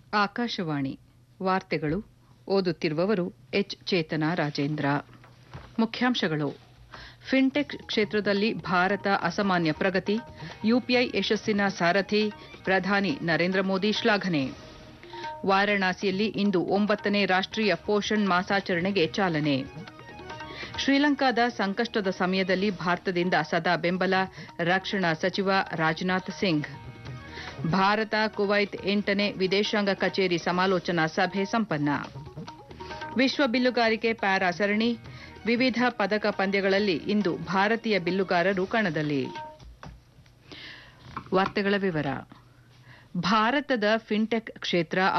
ಆಕಾಶವಾಣಿ ವಾರ್ತೆಗಳು ಓದುತ್ತಿರುವವರು ಎಚ್ ಚೇತನ ರಾಜೇಂದ್ರ ಮುಖ್ಯಾಂಶಗಳು ಫಿನ್ಟೆಕ್ ಕ್ಷೇತ್ರದಲ್ಲಿ ಭಾರತ ಅಸಾಮಾನ್ಯ ಪ್ರಗತಿ ಯುಪಿಐ ಯಶಸ್ಸಿನ ಸಾರಥಿ ಪ್ರಧಾನಿ ನರೇಂದ್ರ ಮೋದಿ ಶ್ಲಾಘನೆ ವಾರಾಣಸಿಯಲ್ಲಿ ಇಂದು ಒಂಬತ್ತನೇ ರಾಷ್ಟೀಯ ಪೋಷಣ್ ಮಾಸಾಚರಣೆಗೆ ಚಾಲನೆ ಶ್ರೀಲಂಕಾದ ಸಂಕಷ್ಟದ ಸಮಯದಲ್ಲಿ ಭಾರತದಿಂದ ಸದಾ ಬೆಂಬಲ ರಕ್ಷಣಾ ಸಚಿವ ರಾಜನಾಥ್ ಸಿಂಗ್ ಭಾರತ ಕುವೈತ್ ಎಂಟನೇ ವಿದೇಶಾಂಗ ಕಚೇರಿ ಸಮಾಲೋಚನಾ ಸಭೆ ಸಂಪನ್ನ ವಿಶ್ವ ಬಿಲ್ಲುಗಾರಿಕೆ ಪ್ಯಾರಾ ಸರಣಿ ವಿವಿಧ ಪದಕ ಪಂದ್ಯಗಳಲ್ಲಿ ಇಂದು ಭಾರತೀಯ ಬಿಲ್ಲುಗಾರರು ಕಣದಲ್ಲಿ ವಾರ್ತೆಗಳ ವಿವರ ಭಾರತದ ಫಿನ್ಟೆಕ್ ಕ್ಷೇತ್ರ